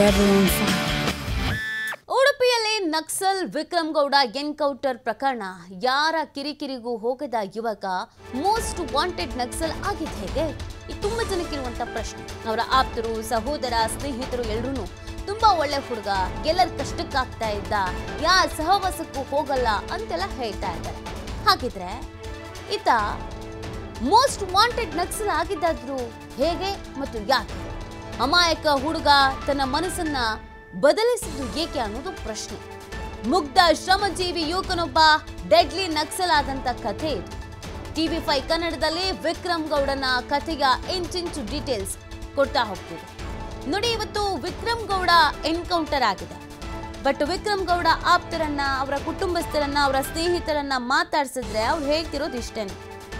Babylon 5. ಉಡುಪಿಯಲ್ಲಿ Naxal Vikram Gowda encounter ಪ್ರಕರಣ ಯಾರ ಕಿರಿಕಿರಿಗೂ ಹೋಗದ ಯುವಕ ಮೋಸ್ಟ್ ವಾಂಟೆಡ್ ನಕ್ಸಲ್ ಆಗಿದ್ ಹೇಗೆ ಇದು ತುಂಬಾ ಜನಕ್ಕಿರುವಂತ ಪ್ರಶ್ನೆ ಅವರ ಆಪ್ತರು ಸಹೋದರ ಸ್ನೇಹಿತರು ಎಲ್ರೂ ತುಂಬಾ ಒಳ್ಳೆ ಹುಡುಗ ಎಲ್ಲರ ಕಷ್ಟಕ್ಕಾಗ್ತಾ ಇದ್ದ ಯಾರ ಸಹವಾಸಕ್ಕೂ ಹೋಗಲ್ಲ ಅಂತೆಲ್ಲ ಹೇಳ್ತಾ ಇದ್ದಾರೆ ಹಾಗಿದ್ರೆ ಈತ ಮೋಸ್ಟ್ ವಾಂಟೆಡ್ ನಕ್ಸಲ್ ಆಗಿದ್ದಾದ್ರು ಹೇಗೆ ಮತ್ತು ಯಾಕೆ ಅಮಾಯಕ ಹುಡುಗ ತನ್ನ ಮನಸ್ಸನ್ನ ಬದಲಿಸಿದ್ದು ಏಕೆ ಅನ್ನೋದು ಪ್ರಶ್ನೆ ಮುಗ್ಧ ಶ್ರಮಜೀವಿ ಯುವಕನೊಬ್ಬ ಡೆಡ್ಲಿ ನಕ್ಸಲ್ ಆದಂತ ಕಥೆ ಇದು ಟಿವಿ ಫೈ ಕನ್ನಡದಲ್ಲಿ ವಿಕ್ರಮ್ ಗೌಡನ ಕಥೆಯ ಇಂಚಿಂಚು ಡೀಟೇಲ್ಸ್ ಕೊಡ್ತಾ ಹೋಗ್ತೀವಿ ನೋಡಿ ಇವತ್ತು ವಿಕ್ರಮ್ ಗೌಡ ಎನ್ಕೌಂಟರ್ ಆಗಿದೆ ಬಟ್ ವಿಕ್ರಮ್ ಗೌಡ ಆಪ್ತರನ್ನ ಅವರ ಕುಟುಂಬಸ್ಥರನ್ನ ಅವರ ಸ್ನೇಹಿತರನ್ನ ಮಾತಾಡ್ಸಿದ್ರೆ ಅವ್ರು ಹೇಳ್ತಿರೋದು ಇಷ್ಟೇನೆ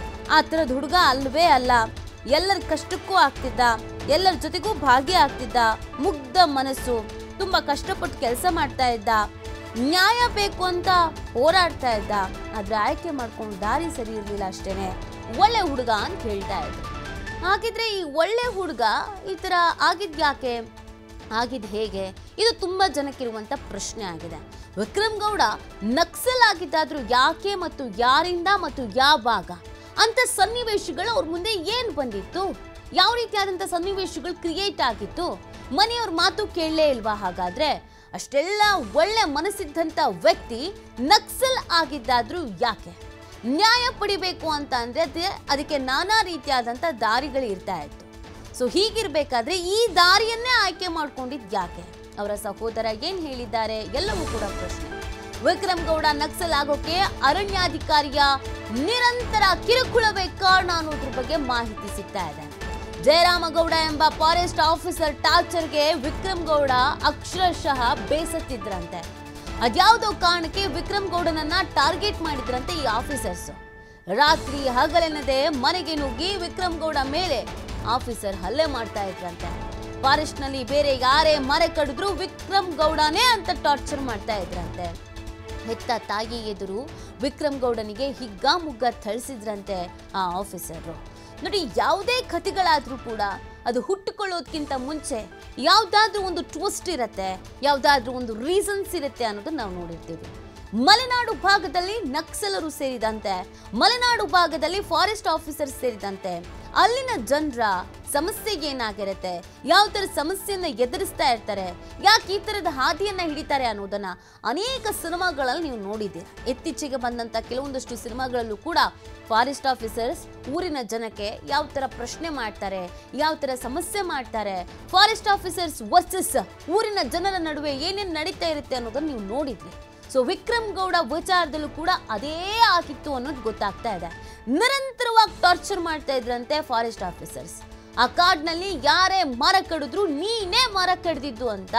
ಆ ಥರದ ಹುಡುಗ ಅಲ್ವೇ ಅಲ್ಲ ಎಲ್ಲರ ಕಷ್ಟಕ್ಕೂ ಆಗ್ತಿದ್ದ ಎಲ್ಲರ ಜೊತೆಗೂ ಭಾಗಿಯಾಗ್ತಿದ್ದ ಮುಗ್ಧ ಮನಸ್ಸು ತುಂಬಾ ಕಷ್ಟಪಟ್ಟು ಕೆಲಸ ಮಾಡ್ತಾ ಇದ್ದ ನ್ಯಾಯ ಬೇಕು ಅಂತ ಹೋರಾಡ್ತಾ ಇದ್ದ ಆದ್ರೆ ಆಯ್ಕೆ ಮಾಡ್ಕೊಂಡು ದಾರಿ ಸರಿ ಇರ್ಲಿಲ್ಲ ಅಷ್ಟೇನೆ ಒಳ್ಳೆ ಹುಡುಗ ಅಂತ ಹೇಳ್ತಾ ಇದ್ರು ಹಾಗಿದ್ರೆ ಈ ಒಳ್ಳೆ ಹುಡುಗ ಈ ತರ ಆಗಿದ್ ಯಾಕೆ ಆಗಿದ್ ಹೇಗೆ ಇದು ತುಂಬಾ ಜನಕ್ಕಿರುವಂತ ಪ್ರಶ್ನೆ ಆಗಿದೆ ವಿಕ್ರಮ್ ಗೌಡ ನಕ್ಸಲ್ ಆಗಿದ್ದಾದ್ರೂ ಯಾಕೆ ಮತ್ತು ಯಾರಿಂದ ಮತ್ತು ಯಾವಾಗ ಅಂತ ಸನ್ನಿವೇಶಗಳು ಅವ್ರ ಮುಂದೆ ಏನ್ ಬಂದಿತ್ತು ಯಾವ ರೀತಿಯಾದಂಥ ಸನ್ನಿವೇಶಗಳು ಕ್ರಿಯೇಟ್ ಆಗಿತ್ತು ಮನೆಯವ್ರ ಮಾತು ಕೇಳಲೇ ಇಲ್ವಾ ಹಾಗಾದ್ರೆ ಅಷ್ಟೆಲ್ಲ ಒಳ್ಳೆ ಮನಸ್ಸಿದ್ದಂಥ ವ್ಯಕ್ತಿ ನಕ್ಸಲ್ ಆಗಿದ್ದಾದ್ರೂ ಯಾಕೆ ನ್ಯಾಯ ಪಡಿಬೇಕು ಅಂತ ಅಂದ್ರೆ ಅದೇ ಅದಕ್ಕೆ ನಾನಾ ರೀತಿಯಾದಂಥ ದಾರಿಗಳು ಇರ್ತಾ ಇತ್ತು ಸೊ ಹೀಗಿರ್ಬೇಕಾದ್ರೆ ಈ ದಾರಿಯನ್ನೇ ಆಯ್ಕೆ ಮಾಡ್ಕೊಂಡಿದ್ ಯಾಕೆ ಅವರ ಸಹೋದರ ಏನ್ ಹೇಳಿದ್ದಾರೆ ಎಲ್ಲವೂ ಕೂಡ ಪ್ರಶ್ನೆ ವಿಕ್ರಮ್ ಗೌಡ ನಕ್ಸಲ್ ಆಗೋಕೆ ಅರಣ್ಯಾಧಿಕಾರಿಯ ನಿರಂತರ ಕಿರುಕುಳವೇ ಕಾರಣ ಅನ್ನೋದ್ರ ಬಗ್ಗೆ ಮಾಹಿತಿ ಸಿಗ್ತಾ ಇದೆ ಜಯರಾಮಗೌಡ ಎಂಬ ಫಾರೆಸ್ಟ್ ಆಫೀಸರ್ ಟಾರ್ಚರ್ಗೆ ವಿಕ್ರಮ್ ಗೌಡ ಅಕ್ಷರಶಃ ಬೇಸತ್ತಿದ್ರಂತೆ ಅದ್ಯಾವುದೋ ಕಾರಣಕ್ಕೆ ವಿಕ್ರಮ್ ಗೌಡನನ್ನ ಟಾರ್ಗೆಟ್ ಮಾಡಿದ್ರಂತೆ ಈ ಆಫೀಸರ್ಸ್ ರಾತ್ರಿ ಹಗಲೆನ್ನದೆ ಮನೆಗೆ ನುಗ್ಗಿ ವಿಕ್ರಮ್ ಗೌಡ ಮೇಲೆ ಆಫೀಸರ್ ಹಲ್ಲೆ ಮಾಡ್ತಾ ಇದ್ರಂತೆ ಫಾರೆಸ್ಟ್ ನಲ್ಲಿ ಬೇರೆ ಯಾರೇ ಮರೆ ಕಡಿದ್ರು ವಿಕ್ರಮ್ ಗೌಡನೇ ಅಂತ ಟಾರ್ಚರ್ ಮಾಡ್ತಾ ಇದ್ರಂತೆ ಹೆತ್ತ ತಾಯಿ ಎದುರು ವಿಕ್ರಮ್ ಗೌಡನಿಗೆ ಹಿಗ್ಗಾಮುಗ್ಗ ಥಳಿಸಿದ್ರಂತೆ ಆ ಆಫೀಸರು ನೋಡಿ ಯಾವುದೇ ಕಥೆಗಳಾದ್ರೂ ಕೂಡ ಅದು ಹುಟ್ಟುಕೊಳ್ಳೋದಕ್ಕಿಂತ ಮುಂಚೆ ಯಾವ್ದಾದ್ರೂ ಒಂದು ಟ್ವಿಸ್ಟ್ ಇರತ್ತೆ ಯಾವ್ದಾದ್ರೂ ಒಂದು ರೀಸನ್ಸ್ ಇರುತ್ತೆ ಅನ್ನೋದನ್ನ ನಾವು ನೋಡಿರ್ತೀವಿ ಮಲೆನಾಡು ಭಾಗದಲ್ಲಿ ನಕ್ಸಲರು ಸೇರಿದಂತೆ ಮಲೆನಾಡು ಭಾಗದಲ್ಲಿ ಫಾರೆಸ್ಟ್ ಆಫೀಸರ್ ಸೇರಿದಂತೆ ಅಲ್ಲಿನ ಜನರ ಸಮಸ್ಯೆ ಏನಾಗಿರುತ್ತೆ ಯಾವ ಥರ ಸಮಸ್ಯೆಯನ್ನ ಎದುರಿಸ್ತಾ ಇರ್ತಾರೆ ಯಾಕೆ ಈ ಥರದ ಹಾದಿಯನ್ನ ಹಿಡಿತಾರೆ ಅನ್ನೋದನ್ನ ಅನೇಕ ಸಿನಿಮಾಗಳಲ್ಲಿ ನೀವು ನೋಡಿದ್ದೀರ ಇತ್ತೀಚೆಗೆ ಬಂದಂತ ಕೆಲವೊಂದಷ್ಟು ಸಿನಿಮಾಗಳಲ್ಲೂ ಕೂಡ ಫಾರೆಸ್ಟ್ ಆಫೀಸರ್ಸ್ ಊರಿನ ಜನಕ್ಕೆ ಯಾವ ಥರ ಪ್ರಶ್ನೆ ಮಾಡ್ತಾರೆ ಯಾವ ಥರ ಸಮಸ್ಯೆ ಮಾಡ್ತಾರೆ ಫಾರೆಸ್ಟ್ ಆಫೀಸರ್ಸ್ ವರ್ಸಸ್ ಊರಿನ ಜನರ ನಡುವೆ ಏನೇನು ನಡೀತಾ ಇರುತ್ತೆ ಅನ್ನೋದನ್ನ ನೀವು ನೋಡಿದ್ರಿ ಸೊ ವಿಕ್ರಮ್ ಗೌಡ ವಿಚಾರದಲ್ಲೂ ಕೂಡ ಅದೇ ಆಗಿತ್ತು ಅನ್ನೋದು ಗೊತ್ತಾಗ್ತಾ ಇದೆ ನಿರಂತರವಾಗಿ ಟಾರ್ಚರ್ ಮಾಡ್ತಾ ಇದ್ರಂತೆ ಫಾರೆಸ್ಟ್ ಆಫೀಸರ್ಸ್ ಆ ಕಾಡ್ನಲ್ಲಿ ಯಾರೇ ಮರ ಕಡಿದ್ರು ನೀನೇ ಮರ ಕಡ್ದಿದ್ದು ಅಂತ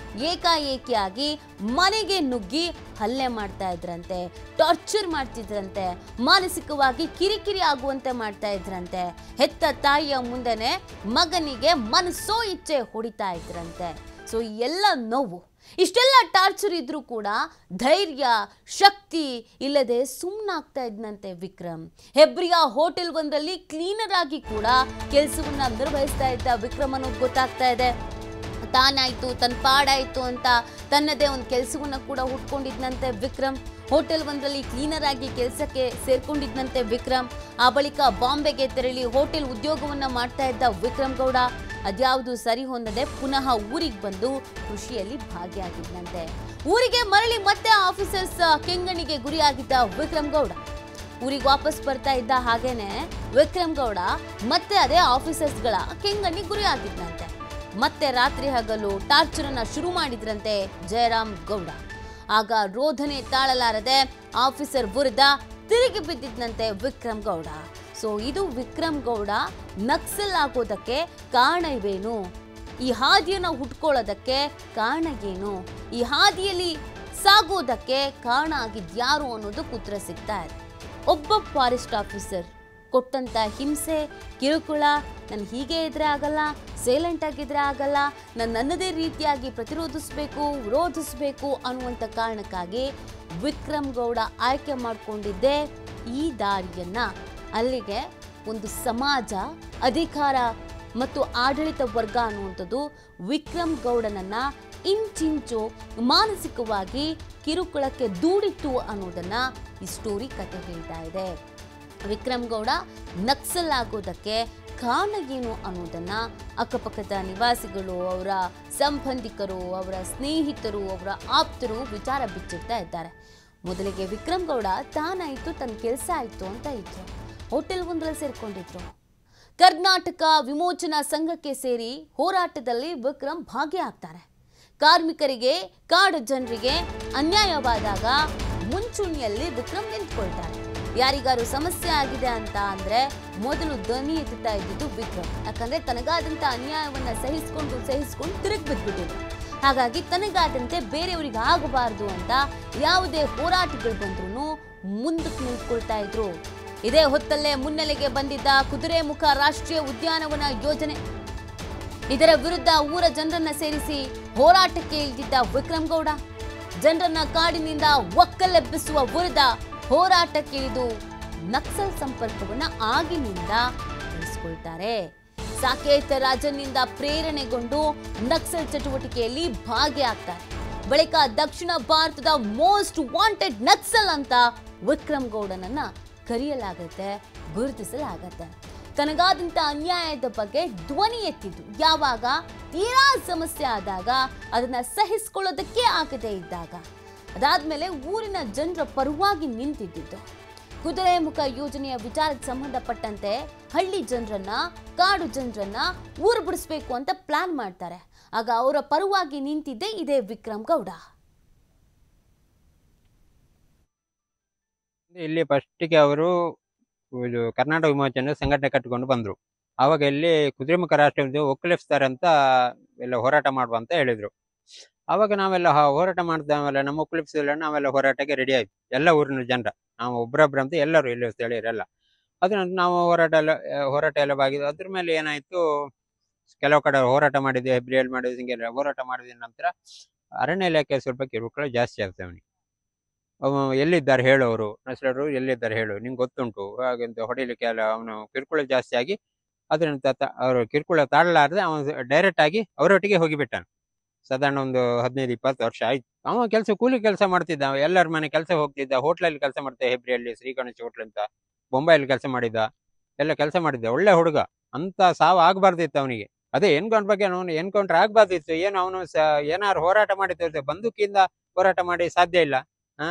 ಏಕಾಏಕಿಯಾಗಿ ಮನೆಗೆ ನುಗ್ಗಿ ಹಲ್ಲೆ ಮಾಡ್ತಾ ಇದ್ರಂತೆ ಟಾರ್ಚರ್ ಮಾಡ್ತಿದ್ರಂತೆ ಮಾನಸಿಕವಾಗಿ ಕಿರಿಕಿರಿ ಆಗುವಂತೆ ಮಾಡ್ತಾ ಇದ್ರಂತೆ ಹೆತ್ತ ತಾಯಿಯ ಮುಂದೆನೆ ಮಗನಿಗೆ ಮನಸ್ಸೋ ಇಚ್ಛೆ ಹೊಡಿತಾ ಇದ್ರಂತೆ ಸೊ ಈ ಎಲ್ಲ ನೋವು ಇಷ್ಟೆಲ್ಲ ಟಾರ್ಚರ್ ಇದ್ರೂ ಕೂಡ ಧೈರ್ಯ ಶಕ್ತಿ ಇಲ್ಲದೆ ಸುಮ್ಮನಾಗ್ತಾ ಇದ್ನಂತೆ ವಿಕ್ರಮ್ ಹೆಬ್ರಿಯ ಹೋಟೆಲ್ ಒಂದರಲ್ಲಿ ಕ್ಲೀನರ್ ಆಗಿ ಕೂಡ ಕೆಲಸವನ್ನ ನಿರ್ವಹಿಸ್ತಾ ಇದ್ದ ವಿಕ್ರಮ್ ಅನ್ನೋದು ಗೊತ್ತಾಗ್ತಾ ಇದೆ ತಾನಾಯ್ತು ತನ್ನ ಪಾಡಾಯ್ತು ಅಂತ ತನ್ನದೇ ಒಂದು ಕೆಲಸವನ್ನ ಕೂಡ ಹುಟ್ಕೊಂಡಿದ್ನಂತೆ ವಿಕ್ರಮ್ ಹೋಟೆಲ್ ಒಂದರಲ್ಲಿ ಕ್ಲೀನರ್ ಆಗಿ ಕೆಲಸಕ್ಕೆ ಸೇರ್ಕೊಂಡಿದ್ನಂತೆ ವಿಕ್ರಮ್ ಆ ಬಳಿಕ ಬಾಂಬೆಗೆ ತೆರಳಿ ಹೋಟೆಲ್ ಉದ್ಯೋಗವನ್ನ ಮಾಡ್ತಾ ಇದ್ದ ವಿಕ್ರಮ್ ಗೌಡ ಅದ್ಯಾವುದು ಸರಿ ಹೊಂದದೆ ಪುನಃ ಊರಿಗೆ ಬಂದು ಕೃಷಿಯಲ್ಲಿ ಭಾಗಿಯಾಗಿದ್ನಂತೆ ಊರಿಗೆ ಮರಳಿ ಮತ್ತೆ ಆಫೀಸರ್ಸ್ ಕೆಂಗಣಿಗೆ ಗುರಿಯಾಗಿದ್ದ ವಿಕ್ರಮ್ ಗೌಡ ಊರಿಗೆ ವಾಪಸ್ ಬರ್ತಾ ಇದ್ದ ಹಾಗೇನೆ ವಿಕ್ರಮ್ ಗೌಡ ಮತ್ತೆ ಅದೇ ಆಫೀಸರ್ಸ್ಗಳ ಕೆಂಗಣ್ಣಿ ಗುರಿ ಆಗಿದ್ನಂತೆ ಮತ್ತೆ ರಾತ್ರಿ ಹಗಲು ಟಾರ್ಚರ್ ಅನ್ನ ಶುರು ಮಾಡಿದ್ರಂತೆ ಜಯರಾಮ್ ಗೌಡ ಆಗ ರೋಧನೆ ತಾಳಲಾರದೆ ಆಫೀಸರ್ ವಿರುದ್ಧ ತಿರುಗಿ ಬಿದ್ದಿದ್ನಂತೆ ವಿಕ್ರಮ್ ಗೌಡ ಸೊ ಇದು ವಿಕ್ರಮ್ ಗೌಡ ನಕ್ಸಲ್ ಆಗೋದಕ್ಕೆ ಕಾರಣವೇನು ಈ ಹಾದಿಯನ್ನ ಹುಟ್ಕೊಳ್ಳೋದಕ್ಕೆ ಕಾರಣ ಏನು ಈ ಹಾದಿಯಲ್ಲಿ ಸಾಗೋದಕ್ಕೆ ಕಾರಣ ಆಗಿದ್ಯಾರು ಅನ್ನೋದು ಉತ್ತರ ಸಿಗ್ತಾ ಇದೆ ಒಬ್ಬ ಫಾರೆಸ್ಟ್ ಆಫೀಸರ್ ಕೊಟ್ಟಂತ ಹಿಂಸೆ ಕಿರುಕುಳ ನಾನು ಹೀಗೆ ಇದ್ರೆ ಆಗಲ್ಲ ಸೈಲೆಂಟ್ ಆಗಿದ್ರೆ ಆಗಲ್ಲ ನಾನು ನನ್ನದೇ ರೀತಿಯಾಗಿ ಪ್ರತಿರೋಧಿಸಬೇಕು ವಿರೋಧಿಸಬೇಕು ಅನ್ನುವಂಥ ಕಾರಣಕ್ಕಾಗಿ ವಿಕ್ರಮ್ ಗೌಡ ಆಯ್ಕೆ ಮಾಡಿಕೊಂಡಿದ್ದೆ ಈ ದಾರಿಯನ್ನ ಅಲ್ಲಿಗೆ ಒಂದು ಸಮಾಜ ಅಧಿಕಾರ ಮತ್ತು ಆಡಳಿತ ವರ್ಗ ಅನ್ನುವಂಥದ್ದು ವಿಕ್ರಮ್ ಗೌಡನನ್ನ ಇಂಚಿಂಚು ಮಾನಸಿಕವಾಗಿ ಕಿರುಕುಳಕ್ಕೆ ದೂಡಿತ್ತು ಅನ್ನೋದನ್ನ ಈ ಸ್ಟೋರಿ ಕತೆ ಹೇಳ್ತಾ ಇದೆ ವಿಕ್ರಮ್ ಗೌಡ ನಕ್ಸಲ್ ಆಗೋದಕ್ಕೆ ಕಾರಣ ಏನು ಅನ್ನೋದನ್ನ ಅಕ್ಕಪಕ್ಕದ ನಿವಾಸಿಗಳು ಅವರ ಸಂಬಂಧಿಕರು ಅವರ ಸ್ನೇಹಿತರು ಅವರ ಆಪ್ತರು ವಿಚಾರ ಬಿಚ್ಚಿಡ್ತಾ ಇದ್ದಾರೆ ಮೊದಲಿಗೆ ವಿಕ್ರಮ್ ಗೌಡ ತಾನಾಯ್ತು ತನ್ನ ಕೆಲಸ ಆಯ್ತು ಅಂತ ಇದ್ರು ಹೋಟೆಲ್ ಒಂದರಲ್ಲಿ ಸೇರ್ಕೊಂಡಿದ್ರು ಕರ್ನಾಟಕ ವಿಮೋಚನಾ ಸಂಘಕ್ಕೆ ಸೇರಿ ಹೋರಾಟದಲ್ಲಿ ವಿಕ್ರಮ್ ಭಾಗಿಯಾಗ್ತಾರೆ ಕಾರ್ಮಿಕರಿಗೆ ಕಾಡು ಜನರಿಗೆ ಅನ್ಯಾಯವಾದಾಗ ಮುಂಚೂಣಿಯಲ್ಲಿ ವಿಕ್ರಮ್ ನಿಂತ್ಕೊಳ್ತಾರೆ ಯಾರಿಗಾರು ಸಮಸ್ಯೆ ಆಗಿದೆ ಅಂತ ಅಂದ್ರೆ ಮೊದಲು ಧ್ವನಿ ಎತ್ತುತ್ತಾ ಇದ್ದಿದ್ದು ವಿಕ್ರಮ್ ಯಾಕಂದ್ರೆ ತನಗಾದಂತ ಅನ್ಯಾಯವನ್ನ ಸಹಿಸ್ಕೊಂಡು ಸಹಿಸ್ಕೊಂಡು ತಿರುಗಿ ಬಿದ್ಬಿಟ್ಟಿದ್ರು ಹಾಗಾಗಿ ತನಗಾದಂತೆ ಬೇರೆಯವರಿಗೆ ಆಗಬಾರದು ಅಂತ ಯಾವುದೇ ಹೋರಾಟಗಳು ಬಂದ್ರೂ ಮುಂದಕ್ಕೆ ನಿಂತ್ಕೊಳ್ತಾ ಇದ್ರು ಇದೇ ಹೊತ್ತಲ್ಲೇ ಮುನ್ನೆಲೆಗೆ ಬಂದಿದ್ದ ಕುದುರೆಮುಖ ರಾಷ್ಟ್ರೀಯ ಉದ್ಯಾನವನ ಯೋಜನೆ ಇದರ ವಿರುದ್ಧ ಊರ ಜನರನ್ನ ಸೇರಿಸಿ ಹೋರಾಟಕ್ಕೆ ಇಳಿದಿದ್ದ ವಿಕ್ರಮ್ ಗೌಡ ಜನರನ್ನ ಕಾಡಿನಿಂದ ಒಕ್ಕಲೆಬ್ಬಿಸುವ ವಿರುದ್ಧ ಹೋರಾಟಕ್ಕಿಳಿದು ನಕ್ಸಲ್ ಸಂಪರ್ಕವನ್ನ ಆಗಿನಿಂದ ಬೆಳೆಸ್ಕೊಳ್ತಾರೆ ಸಾಕೇತ್ ರಾಜನ್ನಿಂದ ಪ್ರೇರಣೆಗೊಂಡು ನಕ್ಸಲ್ ಚಟುವಟಿಕೆಯಲ್ಲಿ ಭಾಗಿಯಾಗ್ತಾರೆ ಬಳಿಕ ದಕ್ಷಿಣ ಭಾರತದ ಮೋಸ್ಟ್ ವಾಂಟೆಡ್ ನಕ್ಸಲ್ ಅಂತ ವಿಕ್ರಮ್ ಗೌಡನನ್ನ ಕರೆಯಲಾಗತ್ತೆ ಗುರುತಿಸಲಾಗತ್ತೆ ತನಗಾದಂತ ಅನ್ಯಾಯದ ಬಗ್ಗೆ ಧ್ವನಿ ಎತ್ತಿದ್ದು ಯಾವಾಗ ತೀರಾ ಸಮಸ್ಯೆ ಆದಾಗ ಅದನ್ನ ಸಹಿಸ್ಕೊಳ್ಳೋದಕ್ಕೆ ಆಗದೆ ಇದ್ದಾಗ ಅದಾದ್ಮೇಲೆ ಊರಿನ ಜನರ ಪರವಾಗಿ ನಿಂತಿದ್ದಿದ್ದು ಕುದುರೆಮುಖ ಯೋಜನೆಯ ವಿಚಾರಕ್ಕೆ ಸಂಬಂಧಪಟ್ಟಂತೆ ಹಳ್ಳಿ ಜನರನ್ನ ಕಾಡು ಜನರನ್ನ ಊರು ಬಿಡಿಸ್ಬೇಕು ಅಂತ ಪ್ಲಾನ್ ಮಾಡ್ತಾರೆ ಆಗ ಅವರ ಪರವಾಗಿ ನಿಂತಿದ್ದೆ ಇದೇ ವಿಕ್ರಮ್ ಗೌಡ ಇಲ್ಲಿ ಫಸ್ಟಿಗೆ ಅವರು ಇದು ಕರ್ನಾಟಕ ವಿಮೋಚನೆ ಸಂಘಟನೆ ಕಟ್ಟಿಕೊಂಡು ಬಂದ್ರು ಆವಾಗ ಇಲ್ಲಿ ಕುದುರೆಮುಖ ರಾಷ್ಟ್ರ ಒಕ್ಕಲಿಸ್ತಾರೆ ಅಂತ ಎಲ್ಲ ಹೋರಾಟ ಮಾಡುವ ಅಂತ ಹೇಳಿದ್ರು ಆವಾಗ ನಾವೆಲ್ಲ ಹ- ಹೋರಾಟ ಮಾಡ್ದಾವೆಲ್ಲ ನಮ್ಮ ಒಕ್ಕಲಿಸಿಲ್ಲ ನಾವೆಲ್ಲ ಹೋರಾಟಕ್ಕೆ ರೆಡಿ ಆಯ್ತು ಎಲ್ಲ ಊರಿನ ಜನರ ನಾವು ಒಬ್ರೊಬ್ರು ಅಂತ ಎಲ್ಲರೂ ಇಲ್ಲಿ ಸ್ಥಳೀಯರೆಲ್ಲ ಅದ್ರ ನಂತರ ನಾವು ಹೋರಾಟ ಎಲ್ಲ ಆ, ಹೋರಾಟ ಎಲ್ಲ ಬಾಗಿದ್ದು ಅದ್ರ ಮೇಲೆ ಏನಾಯ್ತು ಕೆಲವು ಕಡೆ ಹೋರಾಟ ಮಾಡಿದ್ವಿ ಹೆಬ್ರಿಯಲ್ಲಿ ಮಾಡಿದ್ವಿ ಹಿಂಗೆಲ್ಲ ಹೋರಾಟ ಮಾಡಿದ ನಂತರ ಅರಣ್ಯ ಇಲಾಖೆ ಸ್ವಲ್ಪ ಕಿರುಕುಳ ಜಾಸ್ತಿ ಆಗ್ತದೆ ಅವನಿಗೆ ಅವ ಎಲ್ಲಿದ್ದಾರೆ ಹೇಳೋರು ನಸ್ಲರು ಎಲ್ಲಿದ್ದಾರೆ ಹೇಳು ನಿಂಗೆ ಗೊತ್ತುಂಟು ಹಾಗಂತ ಹೊಡಿಲಿಕ್ಕೆ ಎಲ್ಲ ಅವನು ಕಿರುಕುಳ ಜಾಸ್ತಿ ಆಗಿ ಅದರಿಂದ ಅವರು ಕಿರುಕುಳ ತಾಳಲಾರದೆ ಅವನು ಡೈರೆಕ್ಟ್ ಆಗಿ ಅವರೊಟ್ಟಿಗೆ ಹೋಗಿಬಿಟ್ಟಾನು ಸಾಧಾರಣ ಒಂದು ಹದಿನೈದು ಇಪ್ಪತ್ತು ವರ್ಷ ಆಯ್ತು ಅವ ಕೆಲಸ ಕೂಲಿ ಕೆಲಸ ಮಾಡ್ತಿದ್ದ ಅವ ಎಲ್ಲರ ಮನೆ ಕೆಲಸ ಹೋಗ್ತಿದ್ದ ಹೋಟ್ಲಲ್ಲಿ ಕೆಲಸ ಮಾಡ್ತಿದ್ದ ಹೆಬ್ರಿಯಲ್ಲಿ ಶ್ರೀ ಗಣೇಶ್ ಹೋಟ್ಲ್ ಅಂತ ಬೊಂಬೈಯಲ್ಲಿ ಕೆಲಸ ಮಾಡಿದ್ದ ಎಲ್ಲ ಕೆಲಸ ಮಾಡಿದ್ದ ಒಳ್ಳೆ ಹುಡುಗ ಅಂತ ಸಾವು ಆಗ್ಬಾರ್ದಿತ್ತು ಅವನಿಗೆ ಅದೇ ಎನ್ಕೌಂಟರ್ ಬಗ್ಗೆ ಅವನು ಎನ್ಕೌಂಟರ್ ಆಗ್ಬಾರ್ದಿತ್ತು ಏನು ಅವನು ಏನಾರು ಹೋರಾಟ ಮಾಡಿದ್ದು ಬಂದೂಕಿಂದ ಹೋರಾಟ ಮಾಡಿ ಸಾಧ್ಯ ಇಲ್ಲ ಆ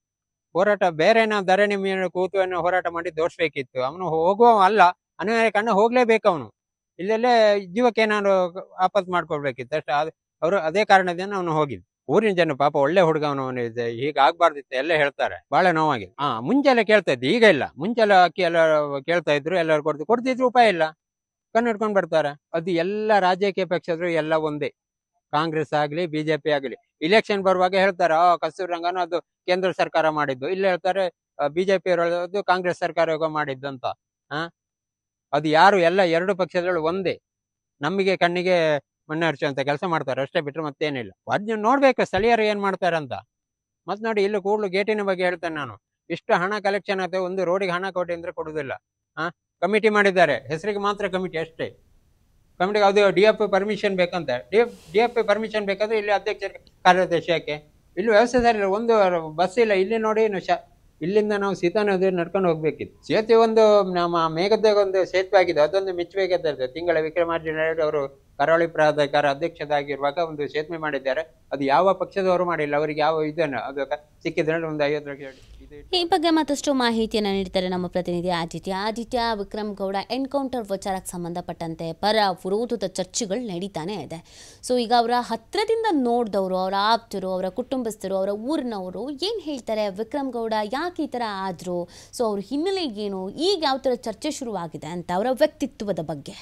ಹೋರಾಟ ಬೇರೆ ನಾವು ಧರಣಿ ಮೇಲೆ ಕೂತು ಏನೋ ಹೋರಾಟ ಮಾಡಿ ದೋಷಬೇಕಿತ್ತು ಅವನು ಹೋಗುವ ಅಲ್ಲ ಅನಿವಾರ್ಯ ಕಣ್ಣು ಹೋಗ್ಲೇಬೇಕು ಅವನು ಇಲ್ಲೆಲ್ಲೇ ಜೀವಕ್ಕೆ ಏನಾದ್ರು ಆಪತ್ ಮಾಡ್ಕೊಳ್ಬೇಕಿತ್ತು ಅಷ್ಟೇ ಅವರು ಅದೇ ಕಾರಣದಿಂದ ಅವನು ಹೋಗಿದ್ದು ಊರಿನ ಜನ ಪಾಪ ಒಳ್ಳೆ ಹುಡುಗ ಅವನು ಹೀಗೆ ಆಗ್ಬಾರ್ದಿತ್ತು ಎಲ್ಲ ಹೇಳ್ತಾರೆ ಬಹಳ ನೋವಾಗಿದೆ ಹಾ ಮುಂಚೆ ಎಲ್ಲ ಕೇಳ್ತಾ ಇದ್ದು ಈಗ ಇಲ್ಲ ಮುಂಚೆ ಎಲ್ಲ ಅಕ್ಕಿ ಎಲ್ಲ ಕೇಳ್ತಾ ಇದ್ರು ಎಲ್ಲರೂ ಕೊಡ್ತಿದ್ರು ಕೊಡ್ತಿದ್ರು ಉಪಾಯ ಇಲ್ಲ ಕಣ್ಣು ಹಿಡ್ಕೊಂಡು ಬರ್ತಾರೆ ಅದು ಎಲ್ಲ ರಾಜಕೀಯ ಪಕ್ಷದ್ರು ಎಲ್ಲ ಒಂದೇ ಕಾಂಗ್ರೆಸ್ ಆಗ್ಲಿ ಬಿಜೆಪಿ ಆಗ್ಲಿ ಇಲೆಕ್ಷನ್ ಬರುವಾಗ ಹೇಳ್ತಾರೆ ಆ ಕಸ್ತೂರಿ ರಂಗನ ಅದು ಕೇಂದ್ರ ಸರ್ಕಾರ ಮಾಡಿದ್ದು ಇಲ್ಲಿ ಹೇಳ್ತಾರೆ ಬಿಜೆಪಿ ಅದು ಕಾಂಗ್ರೆಸ್ ಸರ್ಕಾರ ಮಾಡಿದ್ದು ಅಂತ ಆ ಅದು ಯಾರು ಎಲ್ಲ ಎರಡು ಪಕ್ಷಗಳು ಒಂದೇ ನಮಗೆ ಕಣ್ಣಿಗೆ ಮಣ್ಣೆ ಹರಿಸುವಂತ ಕೆಲಸ ಮಾಡ್ತಾರೆ ಅಷ್ಟೇ ಬಿಟ್ರೆ ಮತ್ತೇನಿಲ್ಲ ಅದ್ನ ನೋಡ್ಬೇಕು ಸ್ಥಳೀಯರು ಏನ್ ಮಾಡ್ತಾರೆ ಅಂತ ಮತ್ ನೋಡಿ ಇಲ್ಲಿ ಕೂಡ್ಲು ಗೇಟಿನ ಬಗ್ಗೆ ಹೇಳ್ತೇನೆ ನಾನು ಇಷ್ಟು ಹಣ ಕಲೆಕ್ಷನ್ ಆಗುತ್ತೆ ಒಂದು ರೋಡಿಗೆ ಹಣ ಕೊಡಿ ಅಂದ್ರೆ ಕೊಡುದಿಲ್ಲ ಆ ಕಮಿಟಿ ಮಾಡಿದ್ದಾರೆ ಹೆಸರಿಗೆ ಮಾತ್ರ ಕಮಿಟಿ ಅಷ್ಟೇ ಕಮಿಟಿಗೆ ಅದು ಡಿ ಎಫ್ ಪರ್ಮಿಷನ್ ಬೇಕಂತ D F D F permission ಬೇಕಾದ್ರೆ ಇಲ್ಲಿ ಅಧ್ಯಕ್ಷ ಕಾರ್ಯದರ್ಶಿ ಯಾಕೆ ಇಲ್ಲಿ ವ್ಯವಸ್ಥೆ ಸರಿ ಇಲ್ಲ ಒಂದು ಬಸ್ ಇಲ್ಲ ಇಲ್ಲಿ ನೋಡಿ ಇನ್ನು ಶ ಇಲ್ಲಿಂದ ನಾವು ಸೀತಾ ನದಿ ನಡ್ಕೊಂಡು ಹೋಗ್ಬೇಕಿತ್ತು ಸೇತುವೆ ಒಂದು ನಮ್ಮ ಮೇಘದಾಗ ಒಂದು ಸೇತುವೆ ಆಗಿದೆ ಅದೊಂದು ಮೆಚ್ಚಬೇಕಾದ ತಿಂಗಳ ವಿಕ್ರಮಾರ್ಜುನ ನಾಯ್ಡು ಅವರು ಕರಾವಳಿ ಪ್ರಾಧಿಕಾರ ಅಧ್ಯಕ್ಷರಾಗಿರುವಾಗ ಒಂದು ಸೇತುವೆ ಮಾಡಿದ್ದಾರೆ ಅದು ಯಾವ ಪಕ್ಷದವರು ಮಾಡಿಲ್ಲ ಅವರಿಗೆ ಯಾವ ಇದನ್ನು ಅದು ಕ- ಸಿಕ್ಕಿದ್ರೆ ಒಂದು ಐವತ್ತು ಲಕ್ಷ ಇದು ಈ ಬಗ್ಗೆ ಮತ್ತಷ್ಟು ಮಾಹಿತಿಯನ್ನು ನೀಡ್ತಾರೆ ನಮ್ಮ ಪ್ರತಿನಿಧಿ ಆದಿತ್ಯ ಆದಿತ್ಯ ವಿಕ್ರಮ್ ಗೌಡ ಎನ್ಕೌಂಟರ್ ವಿಚಾರಕ್ಕೆ ಸಂಬಂಧಪಟ್ಟಂತೆ ಪರ ವಿರೋಧದ ಚರ್ಚೆಗಳು ನಡೀತಾನೆ ಇದೆ ಸೊ ಈಗ ಅವರ ಹತ್ರದಿಂದ ನೋಡಿದವರು ಅವರ ಆಪ್ತರು ಅವರ ಕುಟುಂಬಸ್ಥರು ಅವರ ಊರಿನವರು ಏನು ಹೇಳ್ತಾರೆ ವಿಕ್ರಮ್ ಗೌಡ ಯಾಕೆ ಈ ಥರ ಆದರು ಸೊ ಅವ್ರ ಹಿನ್ನೆಲೆ ಏನು ಈಗ ಯಾವ ಥರ ಚರ್ಚೆ ಶುರುವಾಗಿದೆ ಅಂತ ಅವರ ವ್ಯಕ್ತಿತ್ವದ ಬಗ್ಗೆ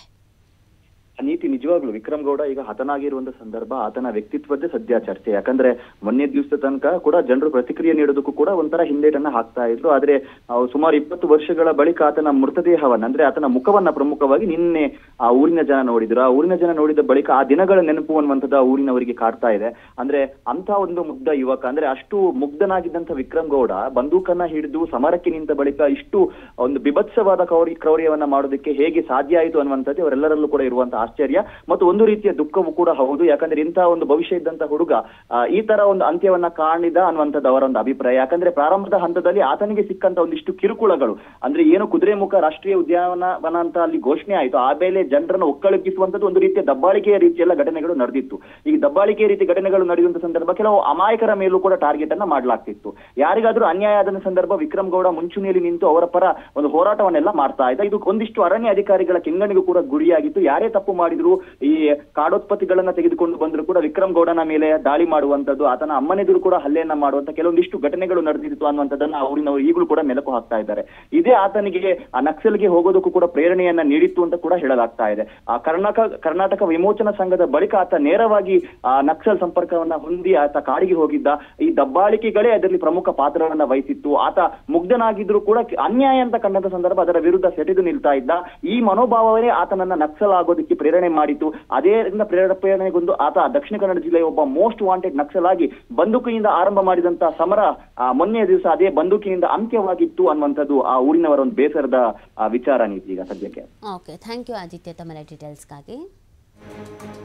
ನೀತಿ ನಿಜವಾಗ್ಲು ವಿಕ್ರಮ್ ಗೌಡ ಈಗ ಹತನಾಗಿರುವಂತ ಸಂದರ್ಭ ಆತನ ವ್ಯಕ್ತಿತ್ವದ್ದೇ ಸದ್ಯ ಚರ್ಚೆ ಯಾಕಂದ್ರೆ ಮೊನ್ನೆ ದಿವಸದ ತನಕ ಕೂಡ ಜನರು ಪ್ರತಿಕ್ರಿಯೆ ನೀಡೋದಕ್ಕೂ ಕೂಡ ಒಂಥರ ಹಿಂದೇಟನ್ನ ಹಾಕ್ತಾ ಇದ್ರು ಆದ್ರೆ ಆ, ಸುಮಾರು ಇಪ್ಪತ್ತು ವರ್ಷಗಳ ಬಳಿಕ ಆತನ ಮೃತದೇಹವನ್ನ ಅಂದ್ರೆ ಆತನ ಮುಖವನ್ನ ಪ್ರಮುಖವಾಗಿ ನಿನ್ನೆ ಆ ಊರಿನ ಜನ ನೋಡಿದ್ರು ಆ ಊರಿನ ಜನ ನೋಡಿದ ಬಳಿಕ ಆ ದಿನಗಳ ನೆನಪು ಅನ್ನುವಂಥದ್ದು ಆ ಊರಿನವರಿಗೆ ಕಾಡ್ತಾ ಇದೆ ಅಂದ್ರೆ ಅಂತ ಒಂದು ಮುಗ್ಧ ಯುವಕ ಅಂದ್ರೆ ಅಷ್ಟು ಮುಗ್ಧನಾಗಿದ್ದಂತ ವಿಕ್ರಮ್ ಗೌಡ ಬಂದೂಕನ್ನ ಹಿಡಿದು ಸಮರಕ್ಕೆ ನಿಂತ ಬಳಿಕ ಇಷ್ಟು ಒಂದು ಬಿಭತ್ಸವಾದ ಕ್ರೌರ್ಯ ಕ್ರೌರ್ಯವನ್ನ ಮಾಡೋದಕ್ಕೆ ಹೇಗೆ ಸಾಧ್ಯ ಆಯಿತು ಅನ್ನುವಂಥದ್ದು ಅವರೆಲ್ಲರಲ್ಲೂ ಕೂಡ ಇರುವಂತಹ ಆಶ್ಚರ್ಯ ಮತ್ತು ಒಂದು ರೀತಿಯ ದುಃಖವೂ ಕೂಡ ಹೌದು ಯಾಕಂದ್ರೆ ಇಂತಹ ಒಂದು ಭವಿಷ್ಯ ಇದ್ದಂತ ಹುಡುಗ ಆ, ಈ ತರ ಒಂದು ಅಂತ್ಯವನ್ನ ಕಾಣಿದ ಅನ್ನುವಂಥದ್ದು ಅವರ ಒಂದು ಅಭಿಪ್ರಾಯ ಯಾಕಂದ್ರೆ ಪ್ರಾರಂಭದ ಹಂತದಲ್ಲಿ ಆತನಿಗೆ ಸಿಕ್ಕಂತ ಒಂದಿಷ್ಟು ಕಿರುಕುಳಗಳು ಅಂದ್ರೆ ಏನು ಕುದುರೆಮುಖ ರಾಷ್ಟ್ರೀಯ ಉದ್ಯಾನವನ ಅಂತ ಅಲ್ಲಿ ಘೋಷಣೆ ಆಯಿತು ಆಮೇಲೆ ಜನರನ್ನು ಒಕ್ಕಳಗಿಸುವಂತದ್ದು ಒಂದು ರೀತಿಯ ದಬ್ಬಾಳಿಕೆಯ ರೀತಿಯೆಲ್ಲ ಘಟನೆಗಳು ನಡೆದಿತ್ತು ಈಗ ದಬ್ಬಾಳಿಕೆಯ ರೀತಿ ಘಟನೆಗಳು ನಡೆಯುವಂತ ಸಂದರ್ಭ ಕೆಲವು ಅಮಾಯಕರ ಮೇಲೂ ಕೂಡ ಟಾರ್ಗೆಟ್ ಅನ್ನ ಮಾಡಲಾಗ್ತಿತ್ತು ಯಾರಿಗಾದ್ರೂ ಅನ್ಯಾಯ ಆದ ಸಂದರ್ಭ ವಿಕ್ರಮ್ ಗೌಡ ಮುಂಚೂಣಿಯಲ್ಲಿ ನಿಂತು ಅವರ ಪರ ಒಂದು ಹೋರಾಟವನ್ನೆಲ್ಲ ಮಾಡ್ತಾ ಇದ್ದ ಇದು ಒಂದಿಷ್ಟು ಅರಣ್ಯ ಅಧಿಕಾರಿಗಳ ಕೆಂಗಣಿಗೂ ಕೂಡ ಗುರಿಯಾಗಿತ್ತು ಯಾರೇ ತಪ್ಪು ಮಾಡಿದ್ರು ಈ ಕಾಡೋತ್ಪತ್ತಿಗಳನ್ನ ತೆಗೆದುಕೊಂಡು ಬಂದ್ರು ಕೂಡ ವಿಕ್ರಮ್ ಗೌಡನ ಮೇಲೆ ದಾಳಿ ಮಾಡುವಂತದ್ದು ಆತನ ಅಮ್ಮನೆದುರು ಕೂಡ ಹಲ್ಲೆಯನ್ನ ಮಾಡುವಂತ ಕೆಲವೊಂದಿಷ್ಟು ಘಟನೆಗಳು ನಡೆದಿತ್ತು ಅನ್ನುವಂಥದ್ದನ್ನ ಊರಿನವರು ಈಗಲೂ ಕೂಡ ಮೆಲುಕು ಹಾಕ್ತಾ ಇದ್ದಾರೆ ಇದೇ ಆತನಿಗೆ ಆ ನಕ್ಸಲ್ಗೆ ಹೋಗೋದಕ್ಕೂ ಕೂಡ ಪ್ರೇರಣೆಯನ್ನ ನೀಡಿತ್ತು ಅಂತ ಕೂಡ ಹೇಳಲಾಗ್ತಾ ಇದೆ ಆ ಕರ್ನಾಟಕ ಕರ್ನಾಟಕ ವಿಮೋಚನಾ ಸಂಘದ ಬಳಿಕ ಆತ ನೇರವಾಗಿ ಆ ನಕ್ಸಲ್ ಸಂಪರ್ಕವನ್ನ ಹೊಂದಿ ಆತ ಕಾಡಿಗೆ ಹೋಗಿದ್ದ ಈ ದಬ್ಬಾಳಿಕೆಗಳೇ ಅದರಲ್ಲಿ ಪ್ರಮುಖ ಪಾತ್ರವನ್ನ ವಹಿಸಿತ್ತು ಆತ ಮುಗ್ಧನಾಗಿದ್ರು ಕೂಡ ಕೆ- ಅನ್ಯಾಯ ಅಂತ ಕಂಡಂತ ಸಂದರ್ಭ ಅದರ ವಿರುದ್ಧ ಸೆಟೆದು ನಿಲ್ತಾ ಇದ್ದ ಈ ಮನೋಭಾವವೇ ಆತನನ್ನ ನಕ್ಸಲ್ ಆಗೋದಕ್ಕೆ ಪ್ರೇರಣೆ ಮಾಡಿತು ಅದೇ ರೀತಿಯಿಂದ ಪ್ರೇರ- ಪ್ರೇರಣೆಗೊಂಡು ಆತ ದಕ್ಷಿಣ ಕನ್ನಡ ಜಿಲ್ಲೆಯ ಒಬ್ಬ ಮೋಸ್ಟ್ ವಾಂಟೆಡ್ ನಕ್ಸಲ್ ಆಗಿ ಬಂದೂಕಿನಿಂದ ಆರಂಭ ಮಾಡಿದಂತ ಸಮರ ಆ, ಮೊನ್ನೆಯ ದಿವಸ ಅದೇ ಬಂದೂಕಿನಿಂದ ಅಂತ್ಯವಾಗಿತ್ತು ಅನ್ನುವಂಥದ್ದು ಆ ಊರಿನವರ ಒಂದು ಬೇಸರದ ಆ, ವಿಚಾರ ನೀತಿ ಈಗ ಸದ್ಯಕ್ಕೆ ಓಕೆ ಥ್ಯಾಂಕ್ ಯು ಆದಿತ್ಯ ತಮ್ಮ ಡೀಟೇಲ್ಸ್ಗಾಗಿ